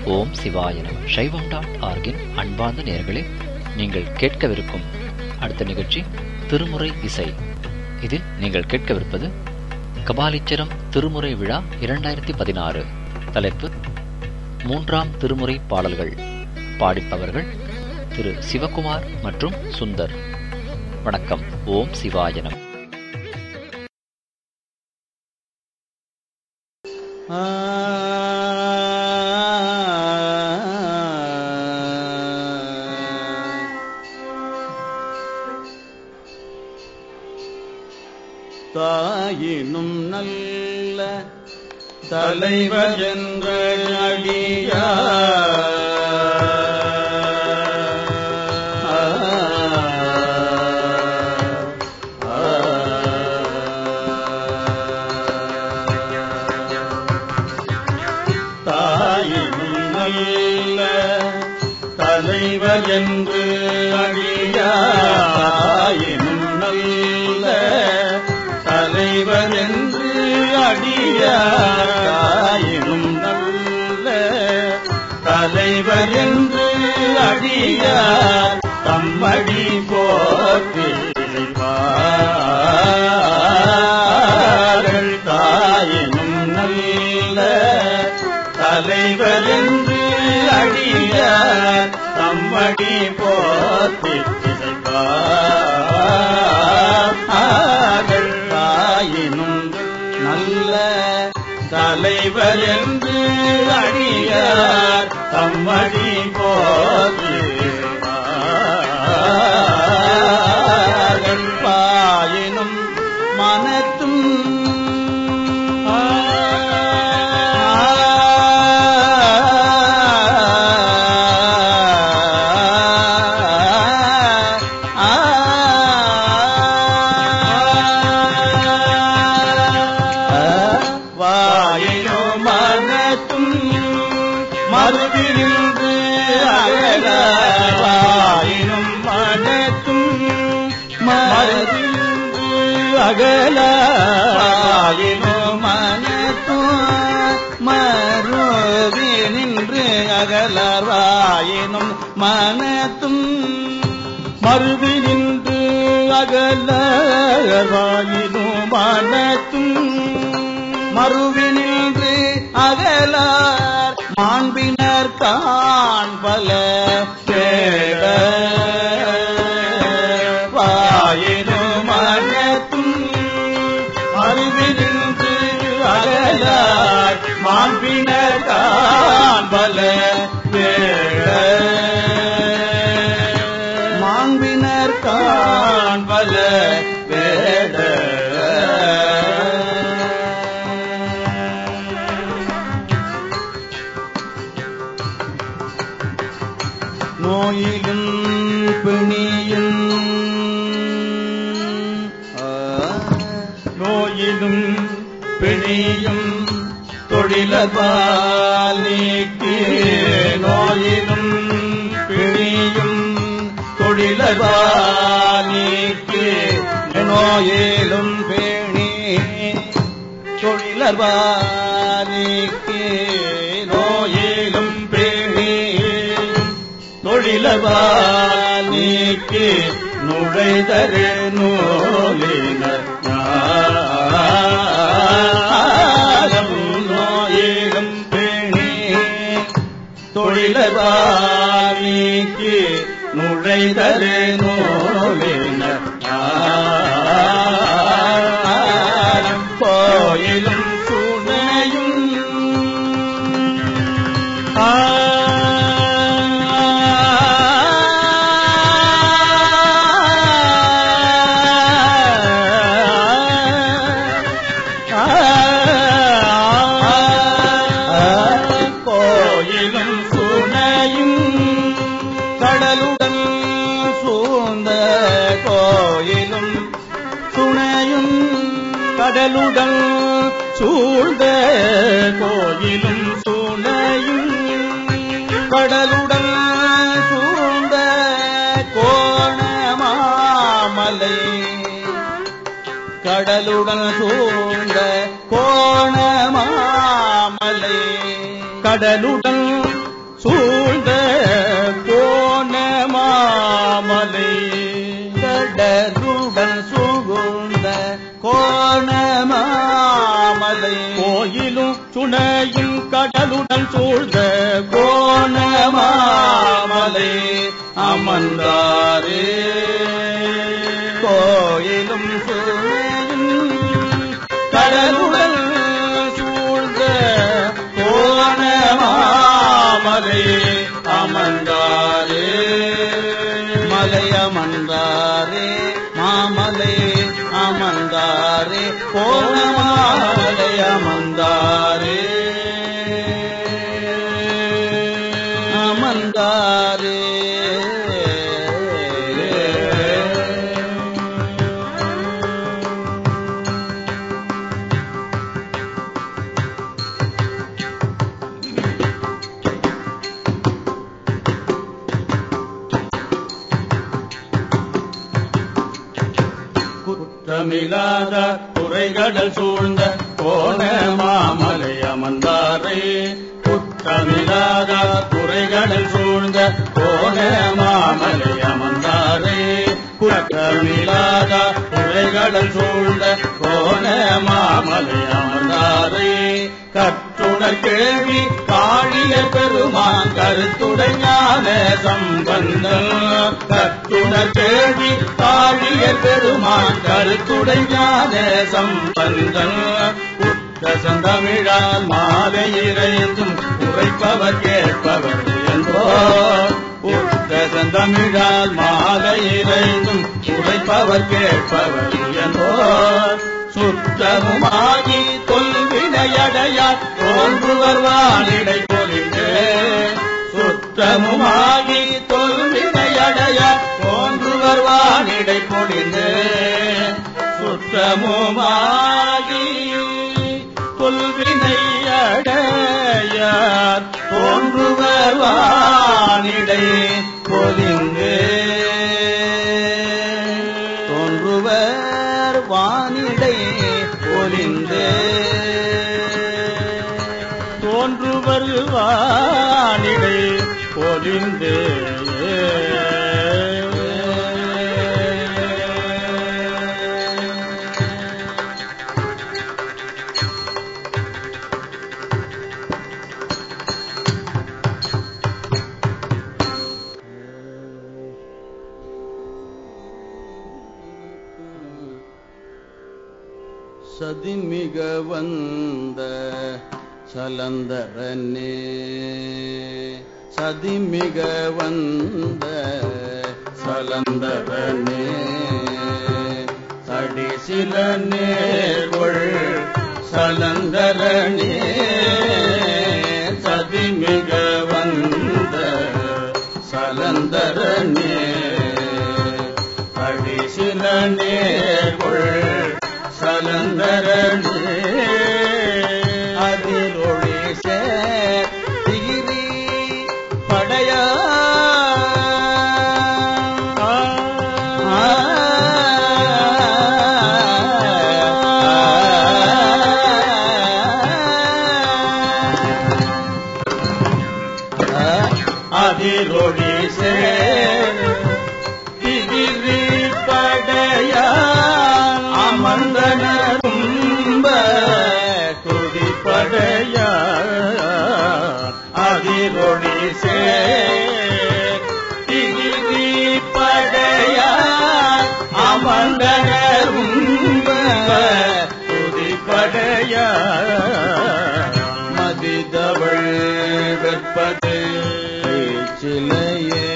ஓம் சிவாய நம சைவம் டாட் ஆர்கின் அன்பார்ந்த நேயர்களே நீங்கள் கேட்கவிருக்கும் அடுத்த நிகழ்ச்சி திருமுறை இசை இதில் நீங்கள் கேட்கவிருப்பது கபாலீச்சரம் திருமுறை விழா இரண்டாயிரத்தி பதினாறு தலைப்பு மூன்றாம் திருமுறை பாடல்கள் பாடிப்பவர்கள் திரு சிவகுமார் மற்றும் சுந்தர் வணக்கம் ஓம் சிவாயனம் தாயினும் நல்ல தலைவர் என்ற அடியா தாயினும் நல்ல தலைவர் என்று அடியாயினும் நல்ல தலைவர் என்று அடியாயினும் நல்ல தலைவர் என்று அடியார் தம்மடி போற்றி பார்கள் தாயினும் நல்ல தலைவர் என்று அடியார் தம்மடி போற்றி பார்கள் தாயினும் நல்ல தலைவர் என்று அடியார் தம்மடி போற்றி பார்கள் பாயினும் மனத்தும் வாயினோ மனத்தும் மறுபிரிந்து அகல வாயினும் மனத்தும் மறுபிரிந்து அகல வாயினோ மனத்தும் மறுவி நின்று அகலவாயினும் மனத்தும் மறுவி நின்று அகலவாயினும் மனத்தும் மறுவி நின்று அகலார் மாண்பினர் காண்பல கேட வாயினும் மனத்தும் மறுவி நின்று அகலார் மாண்பினர் காண்பல கேட மாண்பினர் காண்பல வேட நோயிலும் பிணியும் ஆ, நோயிலும் பிணியும் தொழிலபால் நீக்கி நோயிலும் பிணியும் தொழிலபால் நீக்கி நோயிலும் பேணி தொழிலபாலிக்கு நோயிலும் பேணி தொழிலபாலிக்கு நுழைதரு நூலினர் ஞானம் நோயிலும் பேணி தொழிலபாலிக்கு நுழைதரு நூலினர் ஞானம் கோயிலும் துணையும் ஆ கோயிலும் சுனையும் கடலுடன் சூழ்ந்த கோயிலும் சுனையும் கடலுடன் சூழ்ந்த கோயிலும் சுனையும் கடலுடன் சூழ்ந்த கோணமாமலை கடலுடன் சூழ்ந்த கோணமாமலை கடலுடன் சூழ்ந்த கோண மாமலை கடலுடன் சூழ்ந்த கோணமாமலை கோயிலும் சுனையும் கடலுடன் சூழ்ந்த கோணமாமலை அமர்ந்தாரே கோயிலும் சுனையும் கடலுடன் சூழ்ந்த கோணமாமலை அமர்ந்தாரே மலை அமர்ந்தாரே மாமலை அமர்ந்தாரே கோணமாமலை அமர்ந்தாரே அமர்ந்தாரே குற்றமில்லாத குறைகடல் சூழ்ந்த கோண மாமலை அமர்ந்தாரே குற்றமில்லாத குறைகடல் சூழ்ந்த கோண மாமலை அமர்ந்தாரே குற்றமில்லாத குறைகடல் சூழ்ந்த கோண மாமலை அமர்ந்தாரே கற்றுணர் கேள்வி காழிய பெருமான் கருத்துடைஞான சம்பந்தம் கற்றுணர் கேள்வி காழிய பெருமான் கருத்துடைஞான சம்பந்தம் உற்ற சந்தமிழால் மாலை இறைந்தும் உரைப்பவர் கேட்பவர் என்றோ உற்ற சந்தமிழால் மாலை இறைந்தும் உரைப்பவர் கேட்பவர் என்றோ சுற்றமுமாகி தொல்வினையடையார் தோன்றுவர் வானிடை பொலிந்து சுற்றமுமாகி தொல்வினையடையார் தோன்றுவர் வானிடை பொலிந்து சுற்றமுமாகி தொல்வினையடையார் தோன்றுவர் வானிடை பொலிந்து தோன்றுவர் வானிடை பொலிந்து தோன்றுவர் வானிடை பொலிந்து சதிமிக வந்த சலந்தரனே சதிமிக வந்த சலந்தரனே சடி சில நேர்கொள் சலந்தரனே சதிமிக வந்த சலந்தரனே அடி சில நேர்கொள் சலந்தரனே அதில் ஒளி சேரி படையா அதிரொளி சேர் திகிரி படையா அமர்ந்தனரும் துடிப்படையா அதிரொளி சேர் திகிரி படையா அமர்ந்தனரும் துதிப்படையா மதிதவள் வெப்பது சிலையே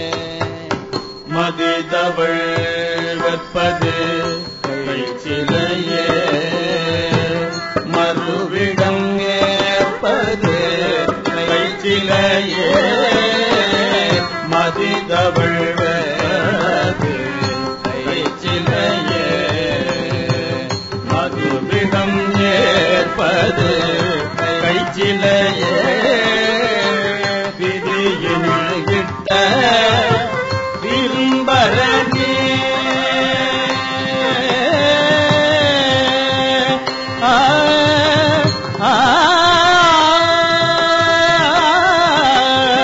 மதிதவள் வெப்பது சிலையே மறுவிடம் ஏற்பது சிலையே மதிதவள் வெப்பது சிலையே மதுவிடம் ஏற்பது கைச்சிலையே விதியினுள் இட்ட விரும்பரணி ஆ ஆ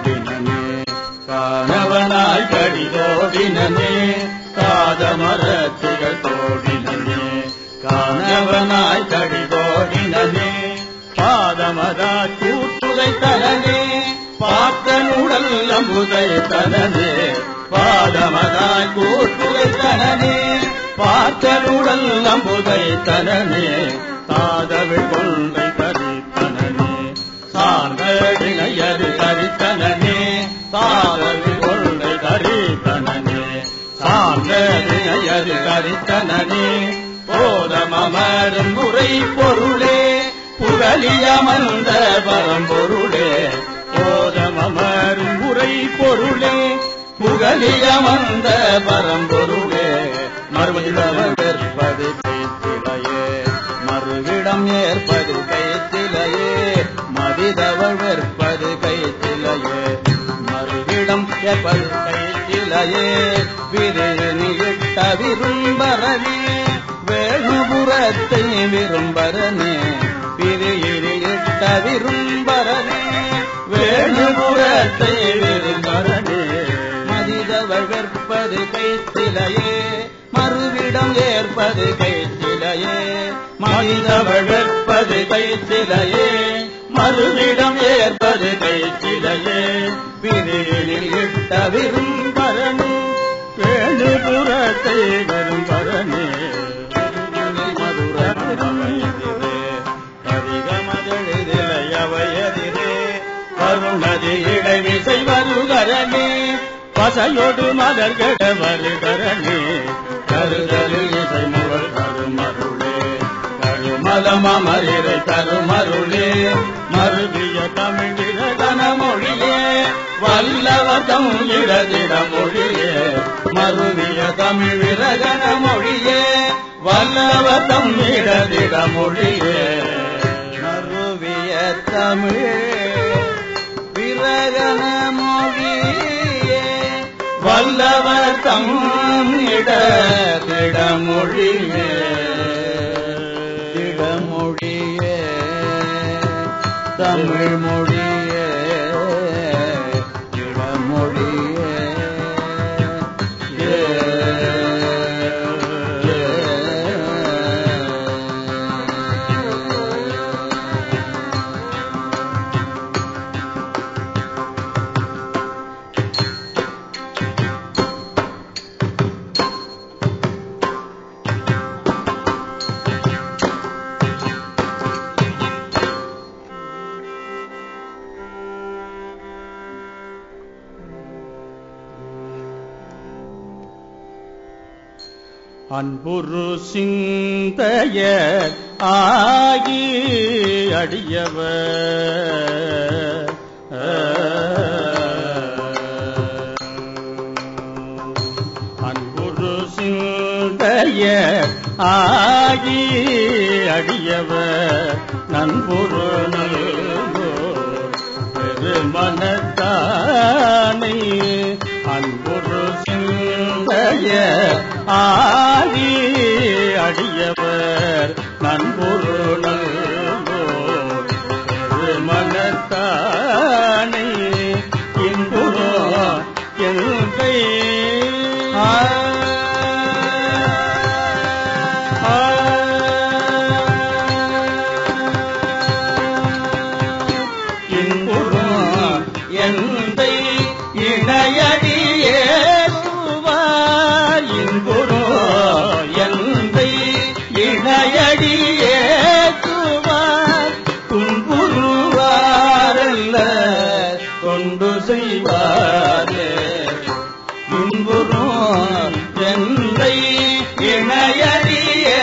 தோடினே காணவனாய் கடிதோடினே காதமரத்திகள் தோடினே காணவனாய் கடிதோடினே பாதமதா கூட்டுதை தலனே பார்த்தனுடல் அம்புதை தலனே பாதமதாய் கூட்டுதை தலனே பார்த்தனுடல் அம்புதை தலனே தாதவிழ் கொன்றை தரித்தனே சார்ந்தடிணையது தரித்தனே தாதவிழ் கொன்றை தரித்தனே சார்ந்தடிணையது தரித்தனே போதமரும் முறை பொருளே புகழியமர்ந்த பரம்பொருளே போதமரும் முறை பொருளே புகழியமர்ந்த பரம்பொருளே மறுபடியும் ஏற்பது கைத்திலையே மறுவிடம் ஏற்பது கைத்திலையே மதிதவள் வெற்பது கைத்திலையே மறுவிடம் ஏற்பது கைத்திலையே விருது இட்ட விரும்பரனே வேணுபுறத்தை விரும்பரனே பிரியிட்ட விரும்பரனே வேணுபுறத்தை விரும்பரனே மதிதவள் வெற்பது கைத்திலையே மறுவிடம் ஏற்பது கைத்திலையே மனிதவள் வெற்பது கைத்திலையே மறுவிடம் ஏற்பது கைத்திலையே பிரியில் இட்ட விரும்பரனே வேணுபுறத்தை விரும்பரனே கருணதி இடைவிசை வருகரனே பசையொடு மலர்கட வருகரனே கருதலில் இசை முகல் கருமருளே கருமலமரிரை கருமருளே மருவிய தமிழில கனமொழியே வல்லவதம் இடதிட மொழியே மருவிய தமிழிரகன மொழியே வல்லவதம் இடதிட மொழியே மருவிய தமிழ் விரகன மொழியே வல்லவர் தம் இடமொழியே திடமொழியே தமிழ் மொழியே திடமொழியே ஏ, அன்புரு சிந்தைய ஆகி அடியவ அன்புரு சிந்தைய ஆகி அடியவ நண்புரு நல்கோ பெருமனத்தானே அன்புரு சிந்தைய ஆதி அடியவர் நண்புரு நல்கோ பெருமனத்தானே இன்புரோ எந்தை ஆ இன்புறம் எந்தை இணையடியே இன்புறம் எந்தை இணையடியே துன்புருவாரல்ல கொண்டு செய்வாரே இன்புறம் எந்தை இணையடியே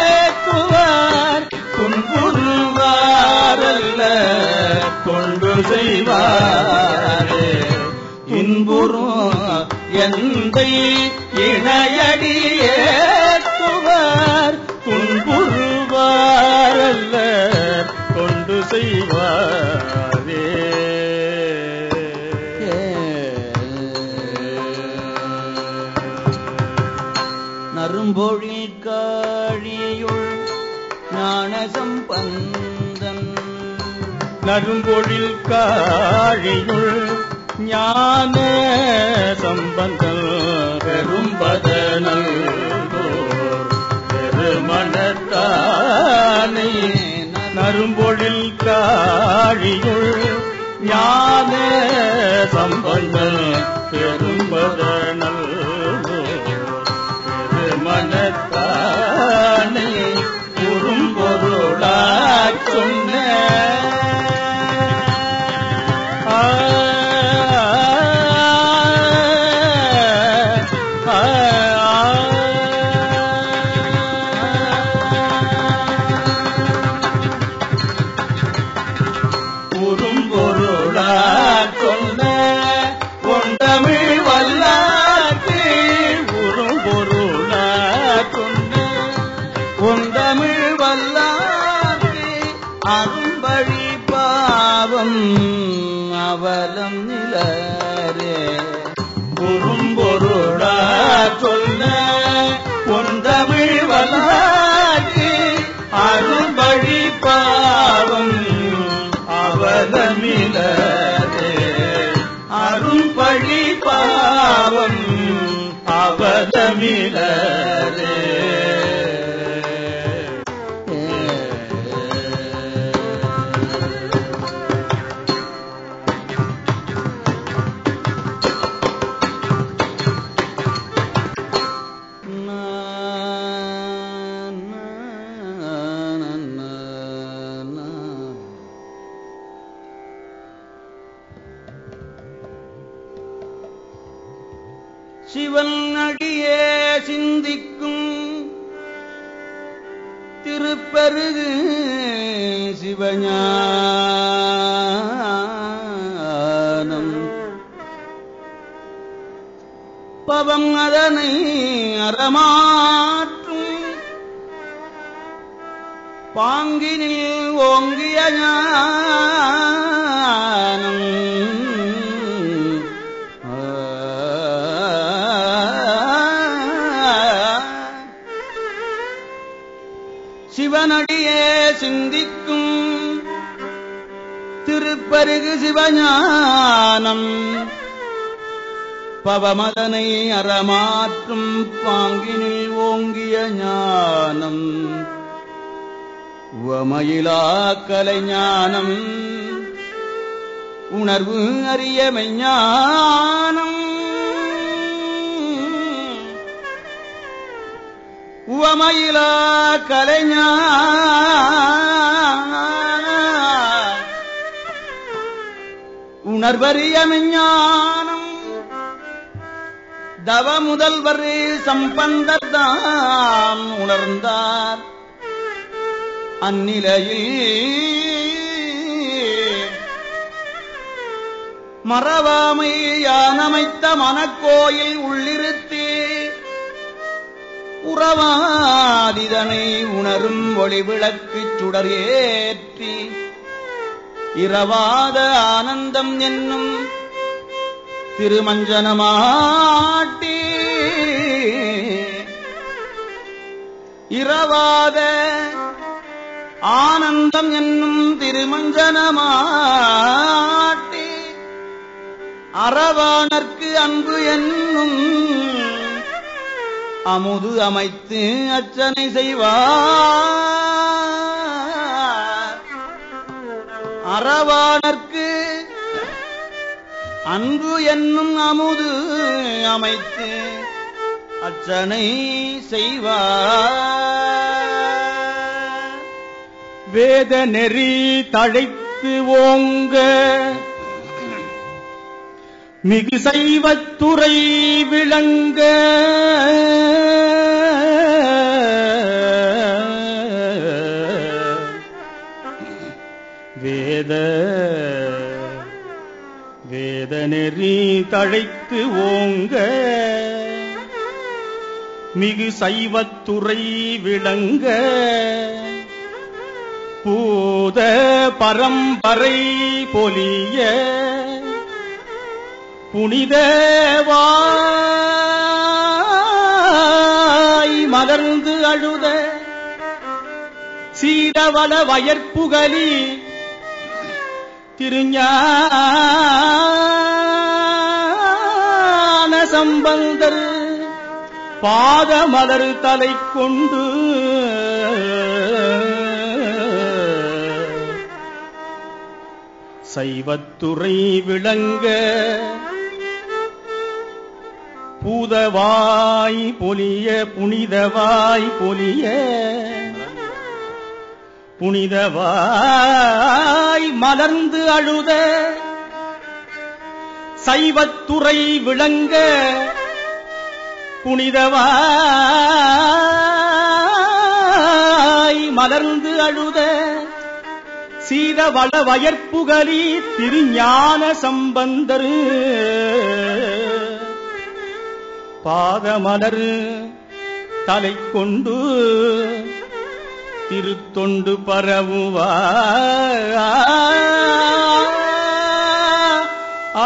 துன்புருவாரல்ல கொண்டு செய்வாரே இன்புறும் எந்தை இணையடியே துவார் துன்புருவாரல்ல கொண்டு செய்வாரே நரும்பொழில் காழியுள் ஞானசம்பந்தன் நரும்பொழில் காழியுள் ஞான சம்பந்தம் பெரும்பதனல் பெருமனத்தானே நரும்பொழில் காழியுள் ஞான சம்பந்தம் பெரும்பதனல் பெருமனத்தானே குறும்பொருளாச் சொன்ன ஆ, ஆ, குறும்பொருளாச் சொன்ன கொண்டமிழ் வல்லாற்று உறும்பொருளாச் சொன்ன கொண்டமிழ் வல்லாற்று அரும்பழி பாவம் அவலம் நிலரே குறும்பொருளா சொல்ல கொண்டமிழ் வல்லாற்று அரும்பழி பாவம் அவலமிலரே அரும்பழி பாவம் அவலமிலரே சிவன் அடியே சிந்திக்கும் திருப்பருகு சிவஞானம் பவம் அதனை அறமாற்றும் பாங்கினில் ஓங்கிய ஞானம் சிவனடியே சிந்திக்கும் திருப்பருகு சிவஞானம் பவமதனை அறமாற்றும் பாங்கினில் ஓங்கிய ஞானம் உவமயிலா கலைஞானம் உணர்வு அறிய மெஞ்ஞானம் உவமயிலா கலைஞான உணர்வறிய மெஞ்ஞானம் தவ முதல்வர் சம்பந்தர்தான் உணர்ந்தார் அந்நிலையில் மறவாமை யானமைத்த மனக்கோயில் உள்ளிருத்தி உறவாதிதனை உணரும் ஒளிவிளக்குச் சுடர் ஏற்றி இரவாத ஆனந்தம் என்னும் திருமஞ்சனமாட்டி இரவாத ஆனந்தம் என்னும் திருமஞ்சனமாட்டி அறவானர்க்கு அன்பு என்னும் அமுது அமைத்து அர்ச்சனை செய்வார் அறவானர்க்கு அன்பு என்னும் அமுது அமைத்து அர்ச்சனை செய்வார் வேத நெறி தழைத்து ஓங்க மிகு சைவத்துறை விளங்க வேத வேத நெறி தழைத்து ஓங்க மிகு சைவத்துறை விளங்க பூத பரம்பரை பொலிய புனிதவாய் மலர்ந்து அழுத சீரவள வயற்புகலி திருஞான சம்பந்தர் பாதமலர் தலை கொண்டு சைவத்துறை விளங்க பூதவாய் பொலிய புனிதவாய் பொலிய புனிதவாய் மலர்ந்து அழுத சைவத்துறை விளங்க புனிதவாய் மலர்ந்து அழுத சீதவள வயற்புகலி திருஞான சம்பந்தர் பாதமலர் தலை கொண்டு திருத்தொண்டு பரவுவா ஆ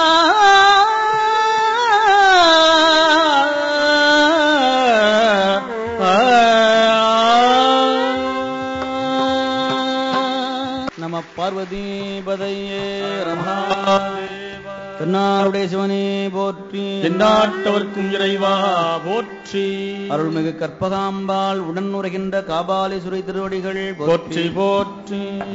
நம பார்வதிபதையே ரமா தென்னாருடைய சிவனே போற்றி எந்நாட்டவர்க்கும் இறைவா போற்றி அருள்மிகு கற்பகாம்பாள் உடன் உரைகின்ற காபாலீசுரை திருவடிகள் போற்றி போற்றி